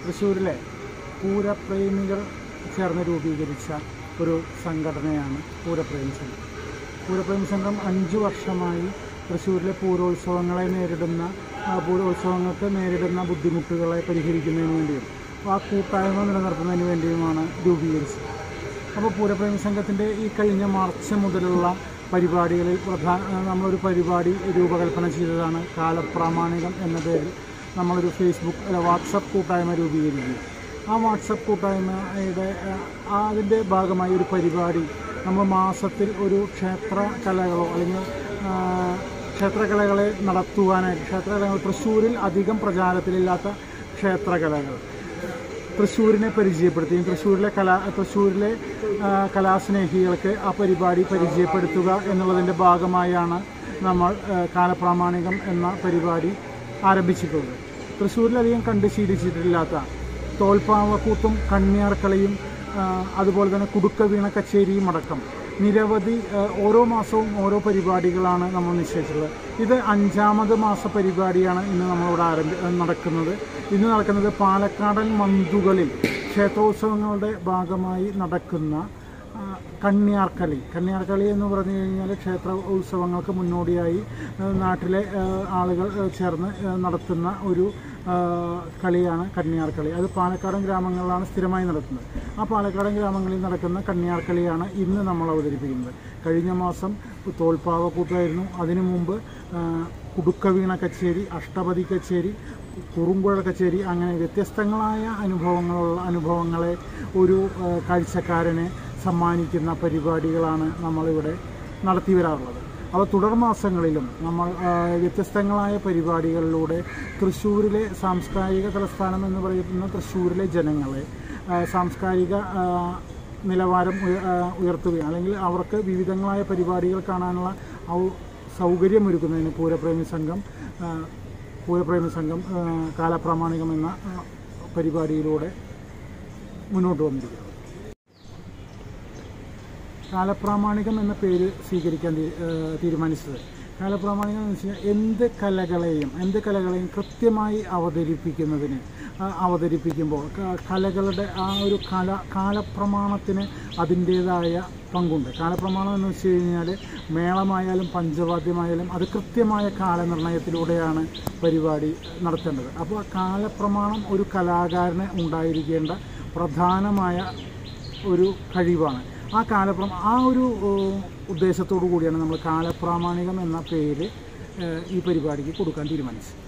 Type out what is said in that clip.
തൃശ്ശൂരിലെ പൂരപ്രേമികൾ ചേർന്ന് രൂപീകരിച്ച ഒരു സംഘടനയാണ് പൂരപ്രേമി സംഘം പൂരപ്രേമി സംഘം അഞ്ച് വർഷമായി തൃശ്ശൂരിലെ പൂരോത്സവങ്ങളെ നേരിടുന്ന ആ, പൂരോത്സവങ്ങൾക്ക് നേരിടുന്ന ബുദ്ധിമുട്ടുകളെ പരിഹരിക്കുന്നതിന് വേണ്ടിയും ആ കൂട്ടായ്മ നിലനിർത്തുന്നതിന് വേണ്ടിയുമാണ് രൂപീകരിച്ചത് അപ്പോൾ പൂരപ്രേമി സംഘത്തിൻ്റെ ഈ കഴിഞ്ഞ മാർച്ച് മുതലുള്ള പരിപാടികളിൽ പ്രധാന നമ്മളൊരു പരിപാടി രൂപകൽപ്പന ചെയ്തതാണ് കാലപ്രാമാണികം എന്ന പേരിൽ നമ്മളൊരു ഫേസ്ബുക്ക് അല്ല വാട്സപ്പ് കൂട്ടായ്മ രൂപീകരിക്കുക ആ വാട്സപ്പ് കൂട്ടായ്മയുടെ ആ, അതിൻ്റെ ഭാഗമായി ഒരു പരിപാടി നമ്മൾ മാസത്തിൽ ഒരു ക്ഷേത്ര കലകളോ അല്ലെങ്കിൽ ആ, ക്ഷേത്രകലകളെ നടത്തുവാനായിട്ട് ക്ഷേത്രകലകൾ തൃശ്ശൂരിൽ അധികം പ്രചാരത്തിലില്ലാത്ത ക്ഷേത്രകലകൾ തൃശ്ശൂരിനെ പരിചയപ്പെടുത്തുകയും തൃശ്ശൂരിലെ കലാ തൃശ്ശൂരിലെ ആ, കലാസ്നേഹികൾക്ക് ആ പരിപാടി പരിചയപ്പെടുത്തുക എന്നുള്ളതിൻ്റെ ഭാഗമായാണ് നമ്മൾ ആ, കാലപ്രാമാണികം എന്ന പരിപാടി ആരംഭിച്ചിട്ടുള്ളത് തൃശ്ശൂരിലധികം കണ്ട് ശീലിച്ചിട്ടില്ലാത്ത തോൽപ്പാവക്കൂത്തും കണ്ണിയാർക്കളിയും ആ, അതുപോലെ തന്നെ കുടുക്ക വീണ കച്ചേരിയും അടക്കം നിരവധി ആ, ഓരോ മാസവും ഓരോ പരിപാടികളാണ് നമ്മൾ നിശ്ചയിച്ചിട്ടുള്ളത് ഇത് അഞ്ചാമത് മാസ പരിപാടിയാണ് ഇന്ന് നമ്മളിവിടെ ആരംഭി നടക്കുന്നത് ഇന്ന് നടക്കുന്നത് പാലക്കാടൻ മന്തുകളിൽ ക്ഷേത്രോത്സവങ്ങളുടെ ഭാഗമായി നടക്കുന്ന ആ, കണ്ണിയാർക്കളി കണ്ണിയാർക്കളി എന്ന് പറഞ്ഞു കഴിഞ്ഞാൽ ക്ഷേത്ര ഉത്സവങ്ങൾക്ക് മുന്നോടിയായി ആ, നാട്ടിലെ ആ, ആളുകൾ ആ, ചേർന്ന് ആ, നടത്തുന്ന ഒരു ആ, കളിയാണ് കണ്ണിയാർക്കളി അത് പാലക്കാടൻ ഗ്രാമങ്ങളിലാണ് സ്ഥിരമായി നടത്തുന്നത് ആ പാലക്കാടൻ ഗ്രാമങ്ങളിൽ നടക്കുന്ന കണ്ണിയാർക്കളിയാണ് ഇന്ന് നമ്മൾ അവതരിപ്പിക്കുന്നത് കഴിഞ്ഞ മാസം തോൽപ്പാവക്കൂത്തായിരുന്നു അതിനു മുമ്പ് ആ, കുടുക്ക വീണ കച്ചേരി അഷ്ടപതി കച്ചേരി കുറുമ്പുഴ കച്ചേരി അങ്ങനെ വ്യത്യസ്തങ്ങളായ അനുഭവങ്ങളുള്ള അനുഭവങ്ങളെ ഒരു ആ, കാഴ്ചക്കാരനെ സമ്മാനിക്കുന്ന പരിപാടികളാണ് നമ്മളിവിടെ നടത്തി വരാറുള്ളത് അപ്പോൾ തുടർ മാസങ്ങളിലും നമ്മൾ ആ, വ്യത്യസ്തങ്ങളായ പരിപാടികളിലൂടെ തൃശ്ശൂരിലെ സാംസ്കാരിക തലസ്ഥാനം എന്ന് പറയുന്ന തൃശ്ശൂരിലെ ജനങ്ങളെ ആ, സാംസ്കാരിക ആ, നിലവാരം ഉയ- ആ, ഉയർത്തുകയും അല്ലെങ്കിൽ അവർക്ക് വിവിധങ്ങളായ പരിപാടികൾ കാണാനുള്ള ഔ- സൗകര്യമൊരുക്കുന്നതിന് പൂരപ്രേമി സംഘം ആ, പൂരപ്രേമി സംഘം ആ, കാലപ്രാമാണികം എന്ന ആ, പരിപാടിയിലൂടെ മുന്നോട്ട് വന്നിരിക്കുന്നത് കാലപ്രാമാണികം എന്ന പേര് സ്വീകരിക്കാൻ തീ- ഏഹ് തീരുമാനിച്ചത് കാലപ്രാമാണികം എന്ന് വെച്ച് കഴിഞ്ഞാൽ എന്ത് കലകളെയും എന്ത് കലകളെയും കൃത്യമായി അവതരിപ്പിക്കുന്നതിന് ആ, അവതരിപ്പിക്കുമ്പോൾ ക- കലകളുടെ ആ ഒരു കല കാലപ്രമാണത്തിന് അതിൻ്റേതായ പങ്കുണ്ട് കാലപ്രമാണം എന്ന് വെച്ച് കഴിഞ്ഞാൽ മേളമായാലും പഞ്ചവാദ്യമായാലും അത് കൃത്യമായ കാലനിർണയത്തിലൂടെയാണ് പരിപാടി നടത്തേണ്ടത് അപ്പോൾ ആ കാലപ്രമാണം ഒരു കലാകാരന് ഉണ്ടായിരിക്കേണ്ട പ്രധാനമായ ഒരു കഴിവാണ് ആ കാലപ്രമ ആ ഒരു ഏഹ്, ഉദ്ദേശത്തോടു കൂടിയാണ് നമ്മൾ കാലപ്രാമാണികം എന്ന പേര് ഏഹ്, ഈ പരിപാടിക്ക് കൊടുക്കാൻ തീരുമാനിച്ചത്